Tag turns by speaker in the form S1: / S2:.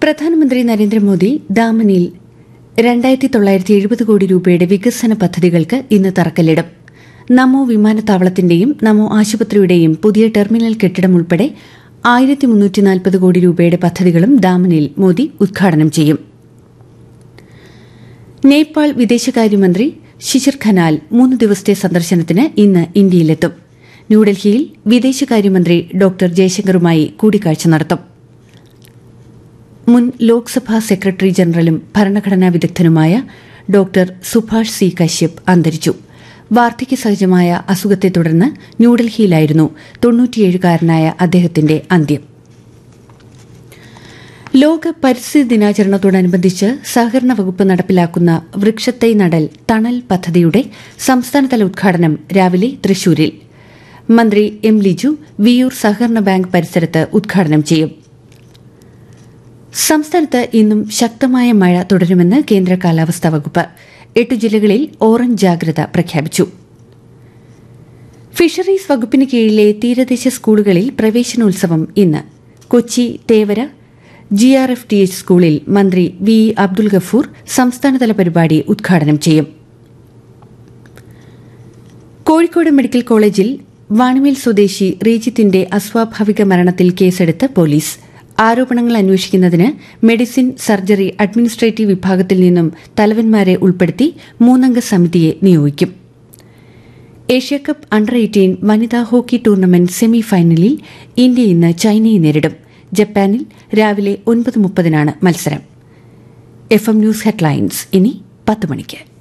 S1: പ്രധാനമന്ത്രി നരേന്ദ്രമോദി ദാമനിൽ രണ്ടായിരത്തി തൊള്ളായിരത്തി എഴുപത് കോടി രൂപയുടെ വികസന പദ്ധതികൾക്ക് ഇന്ന് തറക്കല്ലിടും നമോ വിമാനത്താവളത്തിന്റെയും നമോ ആശുപത്രിയുടെയും പുതിയ ടെർമിനൽ കെട്ടിടം ഉൾപ്പെടെ ആയിരത്തി മുന്നൂറ്റി നാൽപ്പത് കോടി രൂപയുടെ പദ്ധതികളും ദാമനിൽ മോദി ഉദ്ഘാടനം ചെയ്യും നേപ്പാൾ വിദേശകാര്യമന്ത്രി ശിശിർ ഖനാൽ മൂന്ന് ദിവസത്തെ സന്ദർശനത്തിന് ഇന്ന് ഇന്ത്യയിലെത്തും ന്യൂഡൽഹിയിൽ വിദേശകാര്യമന്ത്രി ഡോക്ടർ ജയശങ്കറുമായി കൂടിക്കാഴ്ച നടത്തും മുൻ ലോക്സഭാ സെക്രട്ടറി ജനറലും ഭരണഘടനാ വിദഗ്ധനുമായ ഡോക്ടർ സുഭാഷ് സി കശ്യപ് അന്തരിച്ചു വാർദ്ധക്യ സഹജമായ അസുഖത്തെ തുടർന്ന് ന്യൂഡൽഹിയിലായിരുന്നു തൊണ്ണൂറ്റിയേഴുകാരനായ അദ്ദേഹത്തിന്റെ അന്ത്യം ലോക പരിസ്ഥിതി ദിനാചരണത്തോടനുബന്ധിച്ച് സഹകരണ വകുപ്പ് നടപ്പിലാക്കുന്ന വൃക്ഷത്തൈ നടൽ തണൽ പദ്ധതിയുടെ സംസ്ഥാനതല ഉദ്ഘാടനം രാവിലെ തൃശൂരിൽ മന്ത്രി എം ലിജു വിയൂർ സഹകരണ ബാങ്ക് പരിസരത്ത് ഉദ്ഘാടനം ചെയ്യും സംസ്ഥാനത്ത് ഇന്നും ശക്തമായ മഴ തുടരുമെന്ന് കേന്ദ്ര കാലാവസ്ഥാ വകുപ്പ് എട്ട് ജില്ലകളിൽ ഓറഞ്ച് ജാഗ്രത പ്രഖ്യാപിച്ചു ഫിഷറീസ് വകുപ്പിന് കീഴിലെ തീരദേശ സ്കൂളുകളിൽ പ്രവേശനോത്സവം ഇന്ന് Kochi Thevara G R F T H സ്കൂളിൽ മന്ത്രി വി ഇ അബ്ദുൽ ഗഫൂർ സംസ്ഥാനതല പരിപാടി ഉദ്ഘാടനം ചെയ്യും കോഴിക്കോട് മെഡിക്കൽ കോളേജിൽ വാണിമേൽ സ്വദേശി റീജിത്തിന്റെ അസ്വാഭാവിക മരണത്തിൽ കേസെടുത്ത് പോലീസ് ആരോപണങ്ങൾ അന്വേഷിക്കുന്നതിന് മെഡിസിൻ സർജറി അഡ്മിനിസ്ട്രേറ്റീവ് വിഭാഗത്തിൽ നിന്നും തലവന്മാരെ ഉൾപ്പെടുത്തി മൂന്നംഗ സമിതിയെ നിയോഗിക്കും ഏഷ്യാകപ്പ് അണ്ടർ എയ്റ്റീൻ വനിതാ ഹോക്കി ടൂർണമെന്റ് സെമി ഫൈനലിൽ ഇന്ത്യ ഇന്ന് ചൈനയെ നേരിടും ജപ്പാനിൽ രാവിലെ ഒൻപത് മുപ്പതിനാണ് മത്സരം എഫ് എം ന്യൂസ് ഹെഡ്ലൈൻസ് ഇനി പത്ത് മണിക്ക്